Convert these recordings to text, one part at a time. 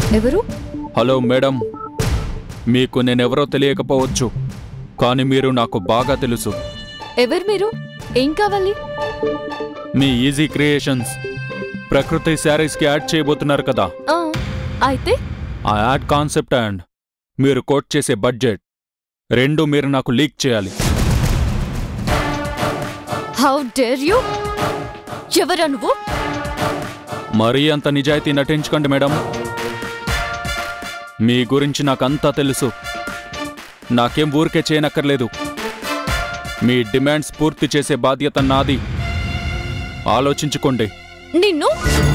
ఎవరు hello madam మీకు నేనెవరో తెలియకపోవచ్చు కానీ మీరు నాకు బాగా తెలుసు ఎవరు మీరు ఏం కావాలి మీ ఈజీ క్రియేషన్స్ ప్రకృతి శారీస్కి యాడ్ చేయబోతున్నారు కదా ఆ, అయితే ఆ యాడ్ కాన్సెప్ట్ అండ్ మీరు కోట్ చేసే బడ్జెట్ రెండు మీరు నాకు లీక్ చేయాలి హౌ డేర్ యూ ఎవరా నువ్వు మరీ అంత నిజాయితీ నటించకండి మేడం మీ గురించి నాకంతా తెలుసు నాకేం ఊరికే చేయనక్కర్లేదు మీ డిమాండ్స్ పూర్తి చేసే బాధ్యత నాది ఆలోచించుకోండి నిన్ను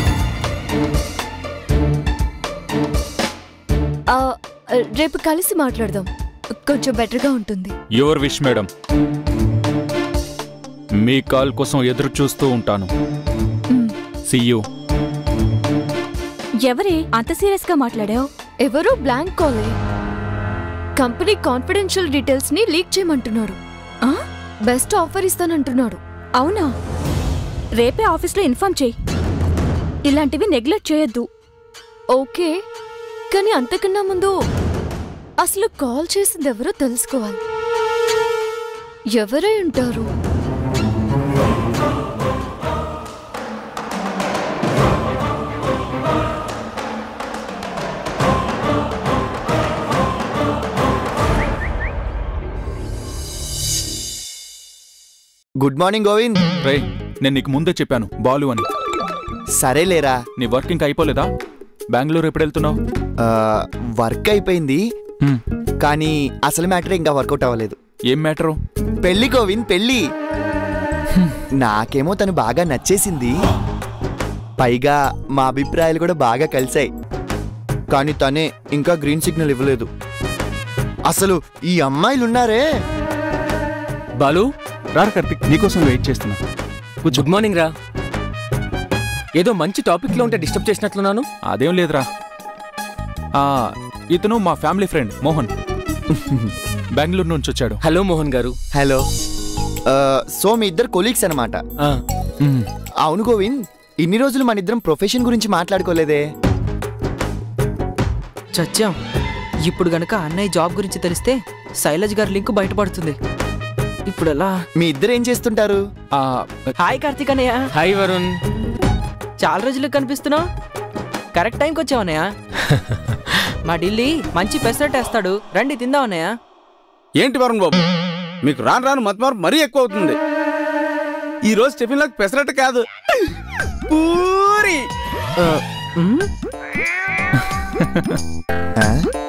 ఆ, రేపు కలిసి మాట్లాడదాం కొంచెం బెటర్గా ఉంటుంది యువర్ విష్ మేడం మీ కాల్ కోసం ఎదురు చూస్తూ ఉంటాను మ్, సియూ ఎవరే అంత సీరియస్ గా మాట్లాడావు ఎవరో బ్లాంక్ కాలే కంపెనీ కాన్ఫిడెన్షియల్ డీటెయిల్స్ ని లీక్ చేయమంటున్నాడు ఆ? బెస్ట్ ఆఫర్ ఇస్తానంటున్నాడు అవునా రేపే ఆఫీస్లో ఇన్ఫార్మ్ చేయి ఇలాంటివి నెగ్లెక్ట్ చేయొద్దు ఓకే కానీ అంతకన్నా ముందు అసలు కాల్ చేసింది ఎవరో తెలుసుకోవాలి ఎవరై ఉంటారు గుడ్ మార్నింగ్ గోవింద్ రే నేను నీకు ముందే చెప్పాను బాలు అని సరేలేరా నీ వర్క్ ఇంకా అయిపోలేదా బెంగళూరు ఎప్పుడు వెళ్తున్నావు ఆ, వర్క్ అయిపోయింది కానీ అసలు మ్యాటర్ ఇంకా వర్కౌట్ అవ్వలేదు ఏం మ్యాటరు పెళ్లి గోవింద్ పెళ్లి నాకేమో తను బాగా నచ్చేసింది పైగా మా అభిప్రాయాలు కూడా బాగా కలిసాయి కానీ తనే ఇంకా గ్రీన్ సిగ్నల్ ఇవ్వలేదు అసలు ఈ అమ్మాయిలు ఉన్నారే బాలు రా కార్తిక్ నీకోసం వెయిట్ చేస్తున్నా గుడ్ మార్నింగ్ రా ఏదో మంచి టాపిక్ లో ఉంటే డిస్టర్బ్ చేసినట్లున్నాను అదేం లేదురా ఆ, ఇతను మా ఫ్యామిలీ ఫ్రెండ్ మోహన్ బెంగళూరు నుంచి వచ్చాడు హలో మోహన్ గారు హలో ఆ, సో మీ ఇద్దరు కొలీగ్స్ అనమాట ఆ, అవును గోవింద్ ఇన్ని రోజులు మన ఇద్దరం ప్రొఫెషన్ గురించి మాట్లాడుకోలేదే చచ్చాం ఇప్పుడు గనక అన్నయ్య జాబ్ గురించి తెలిస్తే శైలజ్ గారి లింక్ బయటపడుతుంది ఇప్పుడు ఎలా మీ ఇద్దరు ఏం చేస్తుంటారు ఆ, హాయ్ కార్తీక్ అన్నయ్య హాయ్ వరుణ్ చాలా రోజులకు కనిపిస్తున్నావు కరెక్ట్ టైంకి వచ్చావు అన్నయ్య మా ఢిల్లీ మంచి పెసరట్ వేస్తాడు రండి తిందాం అన్నయ్య ఏంటి వరుణ్ బాబు మీకు రాను రాను మతమారు మరీ ఎక్కువ అవుతుంది ఈ రోజు టిఫిన్లోకి పెసరట్టు కాదు పూరి ఆ, మ్, ఆ?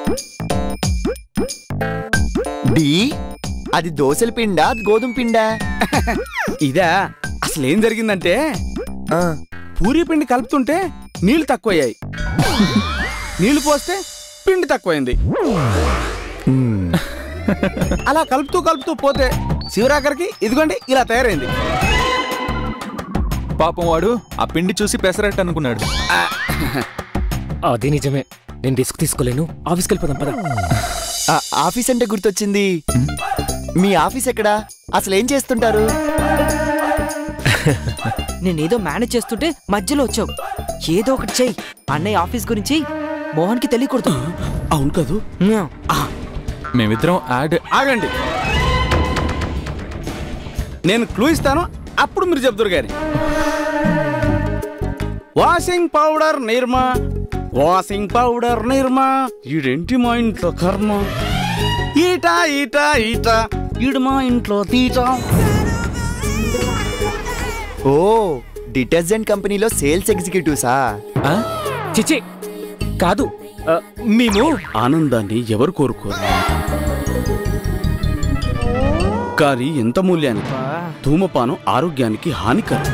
డి అది దోశల పిండా గోధుమ పిండా ఇదా అసలు ఏం జరిగిందంటే ఆ, పూరి పిండి కలుపుతుంటే నీళ్లు తక్కువయ్యాయి నీళ్లు పోస్తే పిండి తక్కువైంది మ్, అలా కలుపుతూ కలుపుతూ పోతే శివరాకరికి ఇదిగోండి ఇలా తయారైంది పాపం వాడు ఆ పిండి చూసి పెసరట్టు అనుకున్నాడు అది నిజమే నేను రిస్క్ తీసుకోలేను ఆఫీస్కి వెళ్ళిపోదాం పద ఆ, ఆఫీస్ అంటే గుర్తొచ్చింది మీ ఆఫీస్ ఎక్కడా అసలు ఏం చేస్తుంటారు నేనేదో మేనేజ్ చేస్తుంటే మధ్యలో వచ్చావు ఏదో ఒకటి చెయ్యి అన్నయ్య ఆఫీస్ గురించి మోహన్కి తెలియకూడదు అవును కదూ మ్, మేమిద్దరం యాడ్ ఆగండి నేను క్లూ ఇస్తాను అప్పుడు మీరు చెప్తారు గారి washing powder Nirma washing powder Nirma ఈడేంటి మా ఇంట్లో కర్మ ఈట ఈట ఈట ఈడు మా ఇంట్లో తీట ఓ డిటర్జెంట్ కంపెనీలో సేల్స్ ఎగ్జిక్యూటివ్సా ఆ? చిచి కాదు ఆ, మేము ఆనందాన్ని ఎవరు కోరుకోరు కానీ ఎంత మూల్యానికి ధూమపానం ఆరోగ్యానికి హానికరం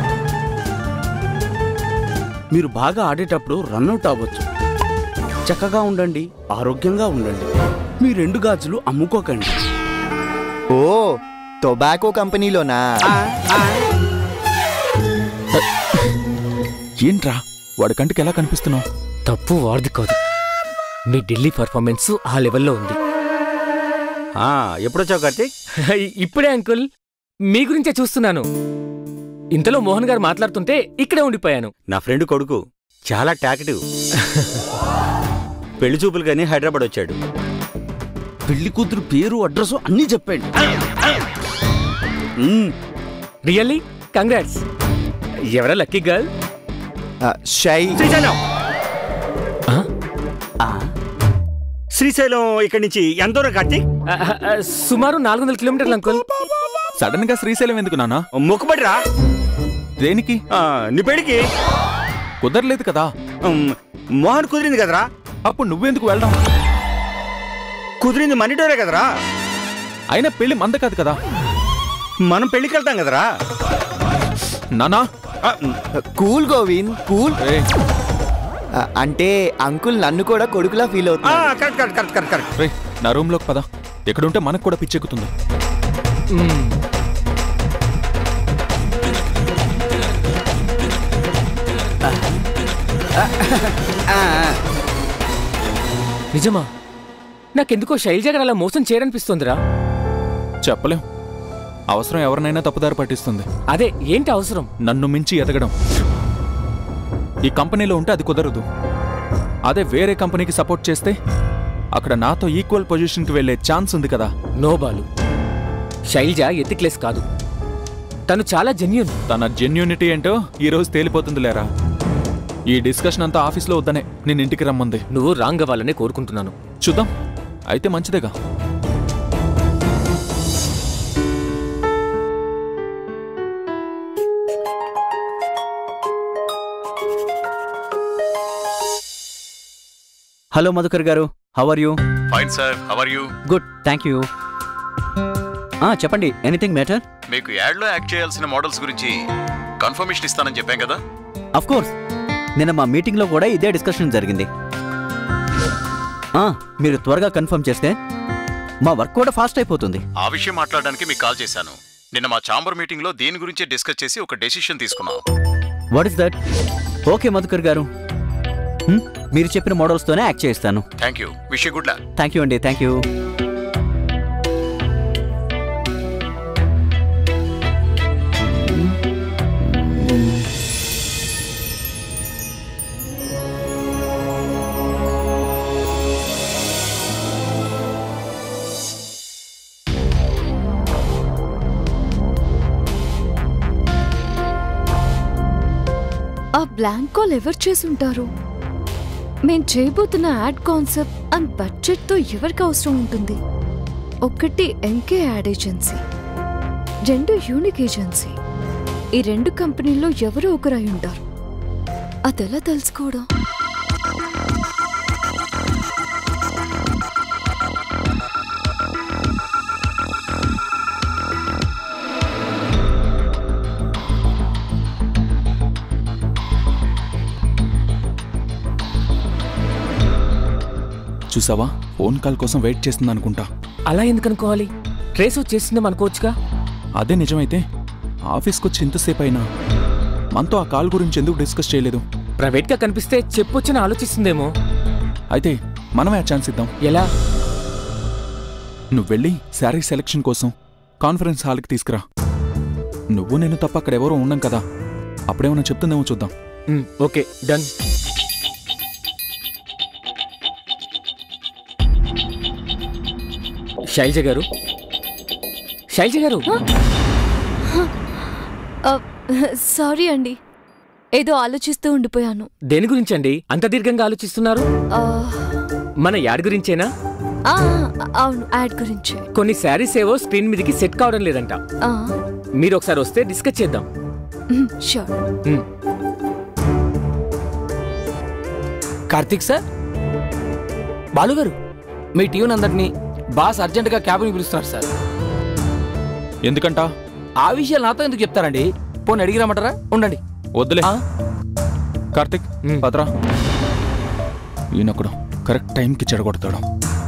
మీరు బాగా ఆడేటప్పుడు రన్అట్ అవ్వచ్చు చక్కగా ఉండండి ఆరోగ్యంగా ఉండండి మీ రెండు గాజులు అమ్ముకోకండి ఓ టొబాకో కంపెనీలోనా ఏంట్రా వాడి కంటికి ఎలా కనిపిస్తున్నావు తప్పు వాడిది కాదు మీ ఢిల్లీ పర్ఫార్మెన్స్ ఆ లెవెల్లో ఉంది ఎప్పుడొచ్చావు కార్తీక్ ఇప్పుడే అంకుల్ మీ గురించే చూస్తున్నాను ఇంతలో మోహన్ గారు మాట్లాడుతుంటే ఇక్కడే ఉండిపోయాను నా ఫ్రెండ్ కొడుకు చాలా టాకెటివ్ పెళ్లి చూపులు కానీ హైదరాబాద్ వచ్చాడు పెళ్లి కూతురు పేరు అడ్రస్ అన్నీ చెప్పండి రియల్లీ కంగ్రాట్స్ ఎవరా లక్కీ గర్ల్ ఆ, షై శ్రీశైలం శ్రీశైలం ఇక్కడి నుంచి ఎంత దూరం కార్తీక్ సుమారు నాలుగు వందల కిలోమీటర్లు అంకుల్ సడన్ గా శ్రీశైలం ఎందుకు నానా మొక్కుబడిరా దేనికి ఆ, నీ పెళ్లికి కుదరలేదు కదా ఉమ్, మోహన్ కుదిరింది కదరా అప్పుడు నువ్వెందుకు వెళ్ళడం కుదిరింది మనీటోరే కదరా అయినా పెళ్లి మంద కాదు కదా మనం పెళ్లికి వెళ్తాం కదరా నానా ఆ, ఉమ్, కూల్ గోవింద్ కూల్ ఏయ్, ఆ, అంటే అంకుల్ నన్ను కూడా కొడుకులా ఫీల్ ఆ, అవుతున్నా correct correct correct correct correct రేయ్, నా రూమ్ లోకి పద ఎక్కడుంటే మనకు కూడా పిచ్చెక్కుతుంది నిజమా నాకెందుకో శైలజ గారు అలా మోసం చేయరనిపిస్తుందిరా చెప్పలేం అవసరం ఎవరినైనా తప్పుదారి పట్టిస్తుంది అదే ఏంటి అవసరం నన్ను మించి ఎదగడం ఈ కంపెనీలో ఉంటే అది కుదరదు అదే వేరే కంపెనీకి సపోర్ట్ చేస్తే అక్కడ నాతో ఈక్వల్ పొజిషన్కి వెళ్ళే ఛాన్స్ ఉంది కదా నో బాలు శైలజ ఎత్తిక్లెస్ కాదు తను చాలా జెన్యున్ తన జెన్యూనిటీ ఏంటో ఈ రోజు తేలిపోతుంది లేరా ఈ డిస్కషన్ అంతా ఆఫీస్లో వద్దనే నేను ఇంటికి రమ్మంది నువ్వు రాంగ్ అవ్వాలనే కోరుకుంటున్నాను చూద్దాం అయితే మంచిదేగా hello Madhukar garu how are you fine sir how are you good thank you చెప్పండి ఎనీథింగ్ మ్యాటర్ మీకు యాడ్లో యాక్ట్ చేయాల్సిన మోడల్స్ గురించి కన్ఫర్మేషన్ ఇస్తానని చెప్పాం కదా అఫ్ కోర్స్ నిన్న మా మీటింగ్లో కూడా ఇదే డిస్కషన్ జరిగింది ఆ, మీరు త్వరగా కన్ఫర్మ్ చేస్తే మా వర్క్ కూడా ఫాస్ట్ అయిపోతుంది ఆ విషయం మాట్లాడడానికి మీకు కాల్ చేశాను నిన్న మా చాంబర్ మీటింగ్లో దీని గురించే డిస్కస్ చేసి ఒక డెసిషన్ తీసుకున్నాం what is that okay Madhukar garu హ్మ్, మీరు చెప్పిన మోడల్స్తోనే యాక్ట్ చేయిస్తాను thank you wish you good luck thank you అండి థ్యాంక్ యూ ఆ బ్లాంక్ కాల్ ఎవరు చేసుంటారు మేం చేయబోతున్న యాడ్ కాన్సెప్ట్ అండ్ బడ్జెట్ తో ఎవరికి అవసరం ఉంటుంది ఒకటి ఎంకే యాడ్ ఏజెన్సీ రెండు యూనిక్ ఏజెన్సీ ఈ రెండు కంపెనీల్లో ఎవరో ఒకరు అయి ఉంటారు అదెలా తెలుసుకోవడం చూసావా ఫోన్ కాల్ కోసం వెయిట్ చేస్తుంది అనుకుంటా అలా ఎందుకు అనుకోవాలి ట్రేస్ వచ్చేసిందేమో అనుకోవచ్చుగా అదే నిజమైతే ఆఫీస్కి వచ్చి ఇంతసేపు అయినా మనతో ఆ కాల్ గురించి ఎందుకు డిస్కస్ చేయలేదు ప్రైవేట్గా కనిపిస్తే చెప్పొచ్చని ఆలోచిస్తుందేమో అయితే మనమే ఆ ఛాన్స్ ఇద్దాం ఎలా నువ్వు వెళ్ళి శారీ సెలక్షన్ కోసం కాన్ఫరెన్స్ హాల్కి తీసుకురా నువ్వు నేను తప్ప అక్కడ ఎవరో ఉండం కదా అప్పుడేమన్నా చెప్తుందేమో చూద్దాం మ్, ఓకే డన్ శైలజ గారు శైలజ గారు సారీ అండి ఏదో ఆలోచిస్తూ ఉండిపోయాను దేని గురించండి అంత దీర్ఘంగా ఆలోచిస్తున్నారు ఆ, మన యాడ్ గురించేనా ఆ, అవును యాడ్ గురించే కొన్ని శారీస్ ఏవో స్క్రీన్ మీదకి సెట్ కావడం లేదంట ఆ, మీరు ఒకసారి వస్తే డిస్కస్ చేద్దాం మ్, షూర్ మ్, కార్తిక్ సార్ బాలుగారు మీ టీం అందరినీ బాస్ అర్జెంటుగా క్యాబిన్ పిలుస్తున్నారు సార్ ఎందుకంట ఆ విషయాలు నాతో ఎందుకు చెప్తారండి పోనీ అడిగి రమ్మంటారా ఉండండి వద్దులే ఆ? కార్తిక్ మ్. పదరా ఈయనొకడు కరెక్ట్ టైంకి చెడగొడతాడు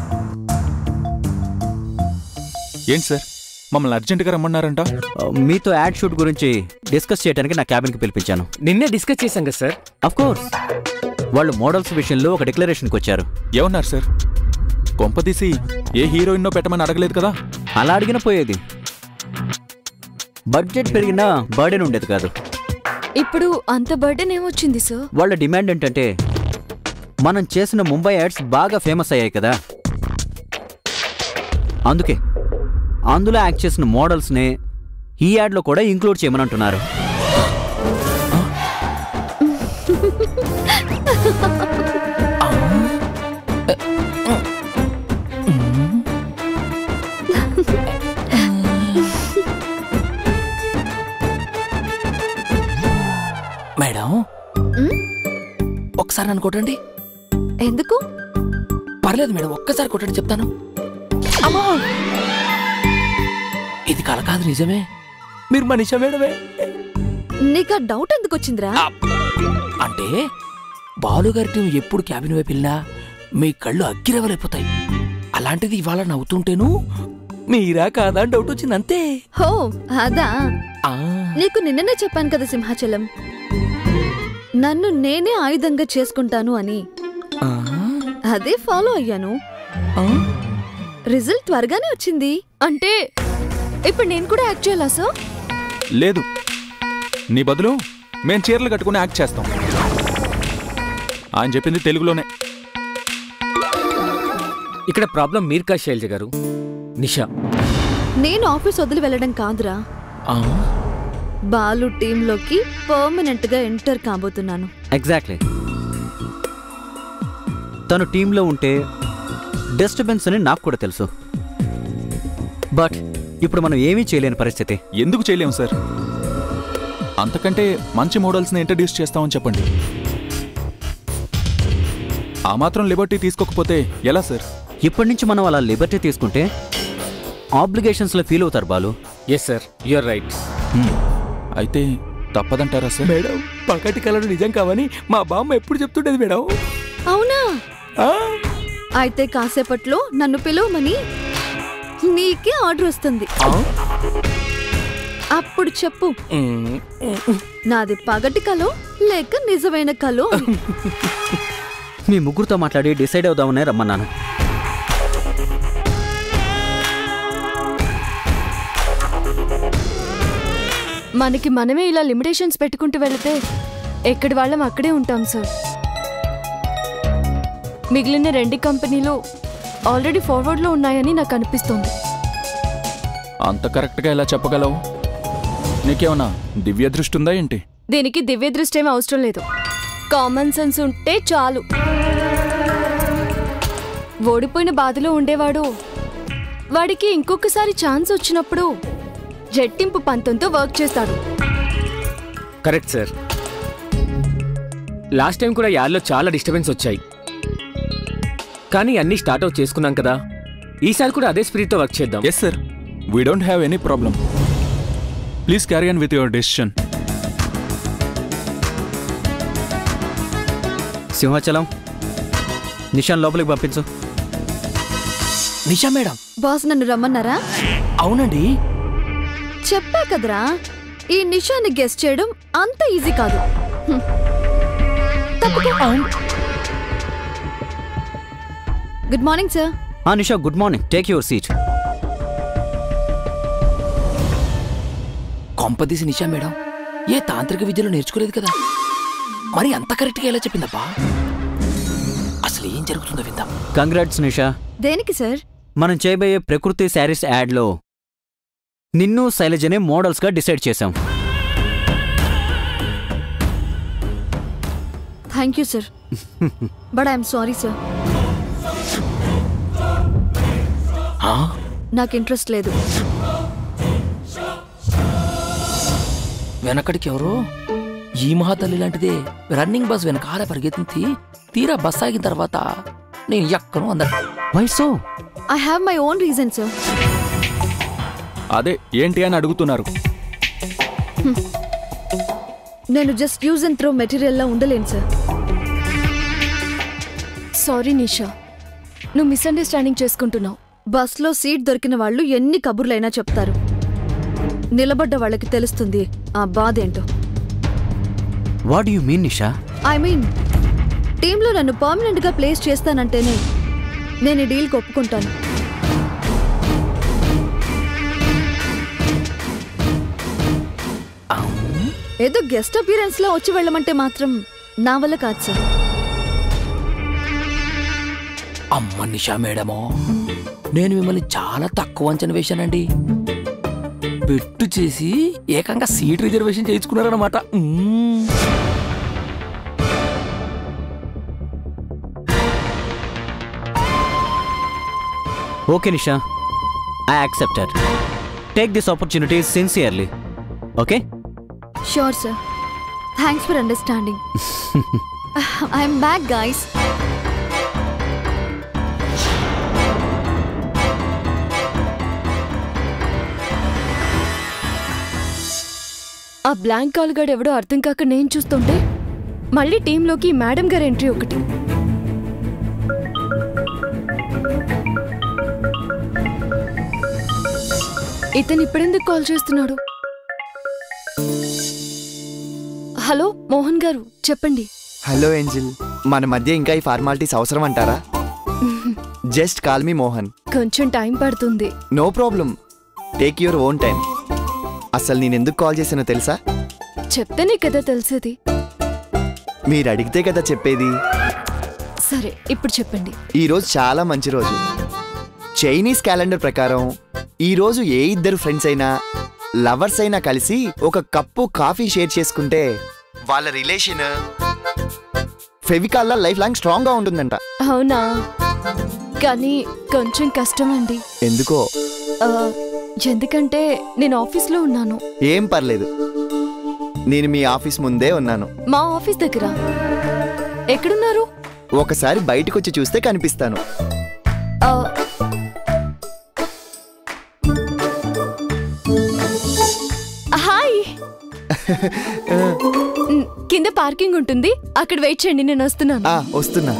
ఏంటి సార్ మమ్మల్ని అర్జెంటుగా రమ్మన్నారంట ఆ, మీతో యాడ్ షూట్ గురించి డిస్కస్ చేయడానికి నా క్యాబిన్కి పిలిపించాను నిన్నే డిస్కస్ చేశాం కదా సార్ అఫ్ కోర్స్ వాళ్ళు మోడల్స్ విషయంలో ఒక డిక్లరేషన్కి వచ్చారు ఏమన్నారు సార్ కొంపదీసి ఏ హీరోయిన్నో పెట్టమని అడగలేదు కదా అలా అడిగిన పోయేది బడ్జెట్ పెరిగినా బర్డెన్ ఉండేది కాదు ఇప్పుడు అంత బర్డెన్ ఏమొచ్చింది సార్ వాళ్ళ డిమాండ్ ఏంటంటే మనం చేసిన ముంబై యాడ్స్ బాగా ఫేమస్ అయ్యాయి కదా అందుకే అందులో యాక్ట్ చేసిన మోడల్స్నే ఈ యాడ్లో కూడా ఇంక్లూడ్ చేయమని అంటున్నారు మేడం ఒకసారి నన్ను కొట్టండి ఎందుకు పర్లేదు మేడం ఒక్కసారి కొట్టండి చెప్తాను అమ్మా ఇది కల కాదు నిజమే మీరు మనిష మేడమే నీకు ఆ డౌట్ ఎందుకు వచ్చిందిరా అంటే బాలుగారి టీం ఎప్పుడు క్యాబిన్ వైపు వెళ్ళినా మీ కళ్ళు అగ్గిరవలైపోతాయి అలాంటిది ఇవాళ నవ్వుతుంటేను మీరా కాదా అని డౌట్ వచ్చింది అంతే హో అదా ఆ, నీకు నిన్ననే చెప్పాను కదా సింహాచలం నన్ను నేనే ఆయుధంగా చేసుకుంటాను అని ఆ, అదే ఫాలో అయ్యాను ఆ. రిజల్ట్ త్వరగానే వచ్చింది అంటే ఇప్పుడు నేను కూడా యాక్ట్ చేయాలా సార్ లేదు నీ బదులు మేం చీరలు కట్టుకుని యాక్ట్ చేస్తాం ఆయన చెప్పింది తెలుగులోనే ఇక్కడ ప్రాబ్లం మీరు కా శైలజ గారు నిషా నేను ఆఫీస్ వదిలి వెళ్ళడం కాదురా ఆ, బాలు టీంలోకి పర్మనెంట్ గా ఎంటర్ కాబోతున్నాను ఎగ్జాక్ట్లీ తను టీంలో ఉంటే డిస్టర్బెన్స్ అని నాకు కూడా తెలుసు బట్ ఇప్పుడు మనం ఏమీ చేయలేని పరిస్థితి ఎందుకు చేయలేము సార్ అంతకంటే మంచి మోడల్స్ని ఇంట్రడ్యూస్ చేస్తామని చెప్పండి ఆ మాత్రం లిబర్టీ తీసుకోకపోతే ఎలా సార్ ఇప్పటి నుంచి మనం అలా లిబర్టీ తీసుకుంటే ఆబ్లిగేషన్స్లో ఫీల్ అవుతారు Balu yes sir you are right అయితే తప్పదంటారా సార్ మేడం పకటి కలడు నిజం కావని మా బామ్మ ఎప్పుడు చెప్తుండేది మేడం అవునా ఆ, అయితే కాసేపట్లో నన్ను పిలవమని నీకే ఆర్డర్ వస్తుంది ఆ, అప్పుడు చెప్పు ఉమ్, నాది పగటి కలో లేక నిజమైన కలో అని. మీ ముగ్గురుతో మాట్లాడి డిసైడ్ అవుదామనే రమ్మన్నాను మనకి మనమే ఇలా లిమిటేషన్స్ పెట్టుకుంటూ వెళితే ఎక్కడి వాళ్ళం అక్కడే ఉంటాం సార్ మిగిలిన రెండు కంపెనీలు ఆల్రెడీ ఫార్వర్డ్లో ఉన్నాయని నాకు అనిపిస్తుంది అంత కరెక్ట్గా ఎలా చెప్పగలవు నీకేమన్నా దివ్య దృష్టి ఉందా ఏంటి దీనికి దివ్య దృష్టి ఏమీ అవసరం లేదు కామన్ సెన్స్ ఉంటే చాలు ఓడిపోయిన బాధలో ఉండేవాడు వాడికి ఇంకొకసారి ఛాన్స్ వచ్చినప్పుడు రెట్టింపు పంతంతో వర్క్ చేస్తాడు కరెక్ట్ సార్ లాస్ట్ టైం కూడా యాడ్లో చాలా డిస్టర్బెన్స్ వచ్చాయి కానీ అన్నీ స్టార్ట్ అవుట్ చేసుకున్నాం కదా ఈసారి కూడా అదే స్పిరిట్తో వర్క్ చేద్దాం yes sir we don't have any problem please carry on with your decision Simhachalam నిషాన్ లోపలికి పంపించు నిషా మేడం బాస్ నన్ను రమ్మన్నారా అవునండి చెప్పా కదరా ఈ నిషాన్ని గెస్ట్ చేయడం అంత ఈజీ కాదు హ్మ్. తప్పుకో. గుడ్ మార్నింగ్ సార్ ఆ Nisha good morning take your seat కొంపదీసి నిషా మేడం ఏ తాంత్రిక విద్యలో నేర్చుకోలేదు కదా మరి అంత కరెక్ట్గా ఎలా చెప్పిందబ్బా అసలు ఏం జరుగుతుందో విందాం కంగ్రాట్స్ నిషా దేనికి సార్ మనం చేయబోయే ప్రకృతి శారీస్ యాడ్లో నిన్ను శైలజనే మోడల్స్గా డిసైడ్ చేశాం thank you sir but I'm sorry sir ఆ? నాకు ఇంట్రెస్ట్ లేదు వెనకడికి ఎవరో ఈ మహాతల్లి లాంటిదే రన్నింగ్ బస్ వెనకాల పరిగెత్తి తీరా బస్ ఆగిన తర్వాత నేను ఎక్కను అందరు why so I have my own reason sir అదే ఏంటి అని అడుగుతున్నారు నేను జస్ట్ యూజ్ అండ్ త్రో మెటీరియల్లా ఉండలేను సార్ సారీ నిషా నువ్వు మిస్అండర్స్టాండింగ్ చేసుకుంటున్నావు బస్లో సీట్ దొరికిన వాళ్ళు ఎన్ని కబుర్లైనా చెప్తారు నిలబడ్డ వాళ్ళకి తెలుస్తుంది ఆ బాధ ఏంటో what you mean Nisha I mean టీంలో నన్ను పర్మనెంట్ గా ప్లేస్ చేస్తానంటేనే నేను ఈ డీల్కి ఒప్పుకుంటాను ఏదో గెస్ట్ అపియరెన్స్ లో వచ్చి వెళ్ళమంటే మాత్రం నా వల్ల కాదు సార్ అమ్మ నిషా మేడమో నేను మిమ్మల్ని చాలా తక్కువ అంచనా వేశానండి బెట్టు చేసి ఏకంగా సీట్ రిజర్వేషన్ చేయించుకున్నారనమాట మ్మ్. Okay Nisha I accepted take this opportunity sincerely okay sure sir thanks for understanding I'm back guys ఆ బ్లాంక్ కాల్ గాడు ఎవడో అర్థం కాక నేను చూస్తుంటే మళ్ళీ టీంలోకి ఈ మేడం గారి ఎంట్రీ ఒకటి ఇతను ఇప్పుడెందుకు కాల్ చేస్తున్నాడు హలో మోహన్ గారు చెప్పండి హలో ఏంజిల్ మన మధ్య ఇంకా ఈ ఫార్మాలిటీస్ అవసరం అంటారా జస్ట్ కాల్ మీ మోహన్ కొంచెం టైం పడుతుంది no problem take your own time అసలు నేను ఎందుకు కాల్ చేశానో తెలుసా చెప్తేనే కదా తెలిసేది మీరు అడిగితే కదా చెప్పేది సరే ఇప్పుడు చెప్పండి ఈ రోజు చాలా మంచి రోజు చైనీస్ క్యాలెండర్ ప్రకారం ఈ రోజు ఏ ఇద్దరు ఫ్రెండ్స్ అయినా లవర్స్ అయినా కలిసి ఒక కప్పు కాఫీ షేర్ చేసుకుంటే వాళ్ళ రిలేషన్ ఫెవికాల్లో లైఫ్ లాంగ్ స్ట్రాంగ్ గా ఉంటుందంట అవునా కానీ కొంచెం కష్టం అండి ఎందుకో ఆ, ఎందుకంటే నేను ఆఫీస్లో ఉన్నాను ఏం పర్లేదు నేను మీ ఆఫీస్ ముందే ఉన్నాను మా ఆఫీస్ దగ్గర ఎక్కడున్నారు ఒకసారి బయటకు వచ్చి చూస్తే కనిపిస్తాను ఆ, హాయ్ ఉమ్, కింద పార్కింగ్ ఉంటుంది అక్కడ వెయిట్ చేయండి నేను వస్తున్నాను ఆ వస్తున్నా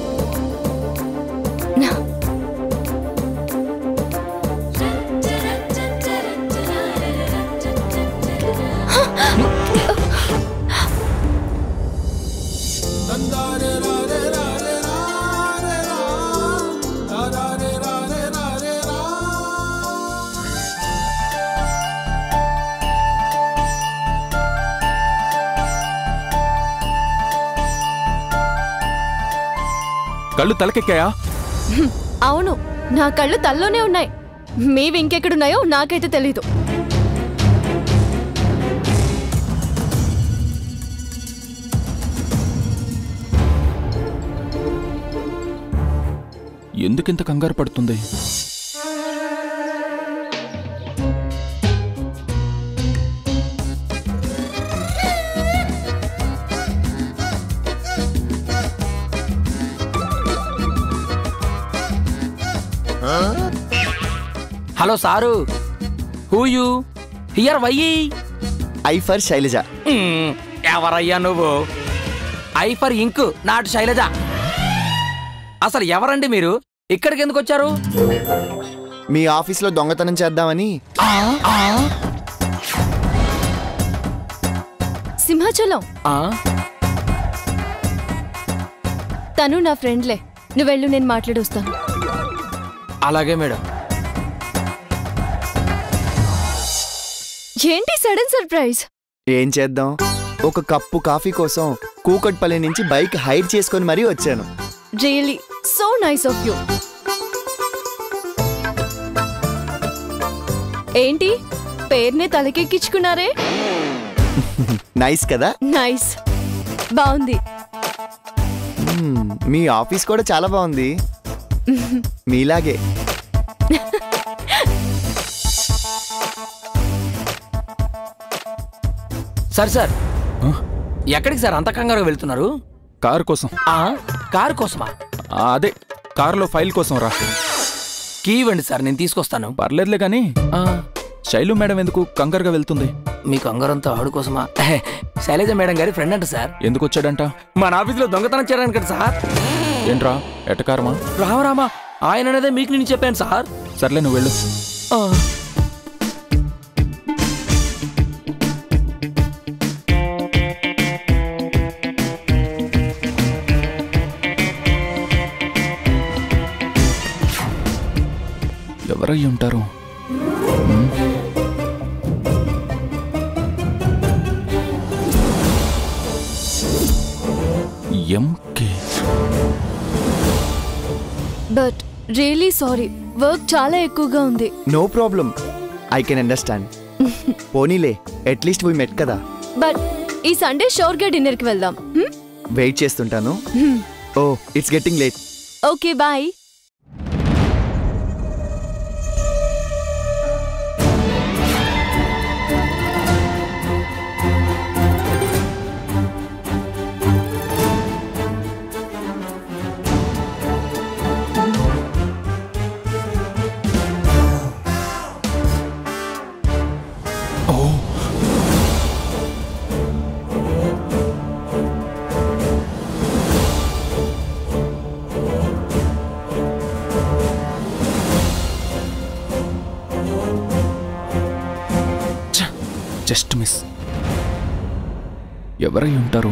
కళ్ళు తలకెక్కాయా అవును నా కళ్ళు తల్లోనే ఉన్నాయి మీవి ఇంకెక్కడున్నాయో నాకైతే తెలీదు ఎందుకింత కంగారు పడుతుంది hello sir who you here why I for Shailaja ఎవరయ్యా నువ్వు ఐ ఫర్ ఇంక్ నాటు శైలజ అసలు ఎవరండి మీరు ఇక్కడికి ఎందుకు వచ్చారు మీ ఆఫీస్లో దొంగతనం చేద్దామని సింహాచలం ఆ? తను నా ఫ్రెండ్లే నువ్వు వెళ్ళు నేను మాట్లాడొస్తాను అలాగే మేడం ఏంటి సడన్ సర్ప్రైజ్ ఏం చేద్దాం ఒక కప్పు కాఫీ కోసం కూకట్పల్లి నుంచి బైక్ హైర్ చేసుకొని మరీ వచ్చాను really so nice of you ఏంటి పేరునే తలకెక్కించుకున్నారే నైస్ కదా నైస్ బాగుంది మ్మ్, మీ ఆఫీస్ కూడా చాలా బాగుంది మీలాగే సార్ సార్ ఎక్కడికి సార్ అంత కంగారు వెళ్తున్నారు కారు కోసం ఆ కారు కోసమా ఆ, అదే కారులో ఫైల్ కోసం రా కీ ఇవ్వండి సార్ నేను తీసుకొస్తాను పర్లేదులే కానీ ఆ, శైలు మేడం ఎందుకు కంగారుగా వెళ్తుంది మీ కంగారంతా ఆడు కోసమా ఎహె, శైలజ మేడం గారి ఫ్రెండ్ అంట సార్ ఎందుకు వచ్చాడంట మన ఆఫీస్లో దొంగతనం చేయడానికి కదా సార్ ఏంట్రా ఎటకారమా రామరామా ఆయన అనేదే మీకు నేను చెప్పాను సార్ సర్లే నువ్వు వెళ్ళు ఆ, ఎవరై ఉంటారు ఎంకే బట్ రియలీ సారీ వర్క్ చాలా ఎక్కువగా ఉంది no problem I can understand పోనీలే అట్లీస్ట్ వీ మెట్ కదా బట్ ఈ సండే షోర్గా డిన్నర్కి వెళ్దాం వెయిట్ చేస్తుంటాను oh it's getting late okay bye just miss ఎవరై ఉంటారు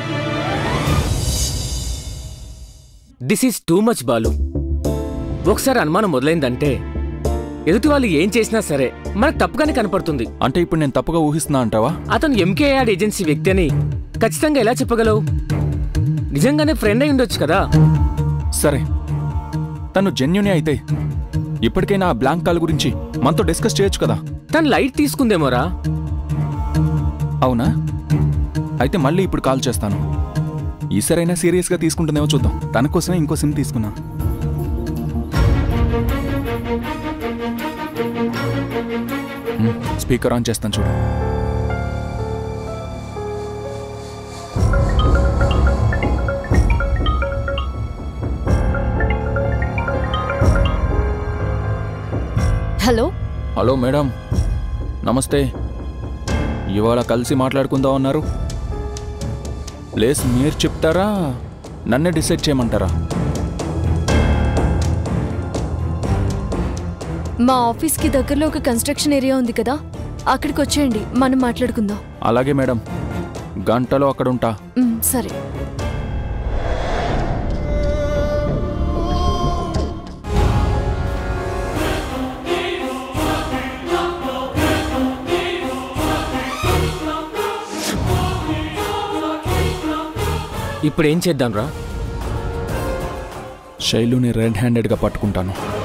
this is too much Balu ఒకసారి అనుమానం మొదలైందంటే ఎదుటి వాళ్ళు ఏం చేసినా సరే మనకు తప్పుగానే కనపడుతుంది అంటే ఇప్పుడు నేను తప్పుగా ఊహిస్తున్నా అంటావా అతను ఎంకే యాడ్ ఏజెన్సీ వ్యక్తి అని ఖచ్చితంగా ఎలా చెప్పగలవు నిజంగానే ఫ్రెండ్ అయి ఉండొచ్చు కదా సరే తను జెన్యునే అయితే ఇప్పటికైనా ఆ బ్లాంక్ కాల్ గురించి మనతో డిస్కస్ చేయొచ్చు కదా తను లైట్ తీసుకుందేమోరా అవునా అయితే మళ్ళీ ఇప్పుడు కాల్ చేస్తాను ఈసారైనా సీరియస్గా తీసుకుంటుందేమో చూద్దాం తన కోసమే ఇంకో సిమ్ తీసుకున్నా మ్, స్పీకర్ ఆన్ చేస్తాను చూడు హలో హలో మేడం నమస్తే ఇవాళ కలిసి మాట్లాడుకుందాం అన్నారు ప్లేస్ మీరు చెప్తారా నన్నే డిసైడ్ చేయమంటారా మా ఆఫీస్కి దగ్గరలో ఒక కన్స్ట్రక్షన్ ఏరియా ఉంది కదా అక్కడికి వచ్చేయండి మనం మాట్లాడుకుందాం అలాగే మేడం గంటలో అక్కడ ఉంటా మ్, సరే ఇప్పుడు ఏం చేద్దాంరా శైలుని రెడ్ హ్యాండెడ్గా పట్టుకుంటాను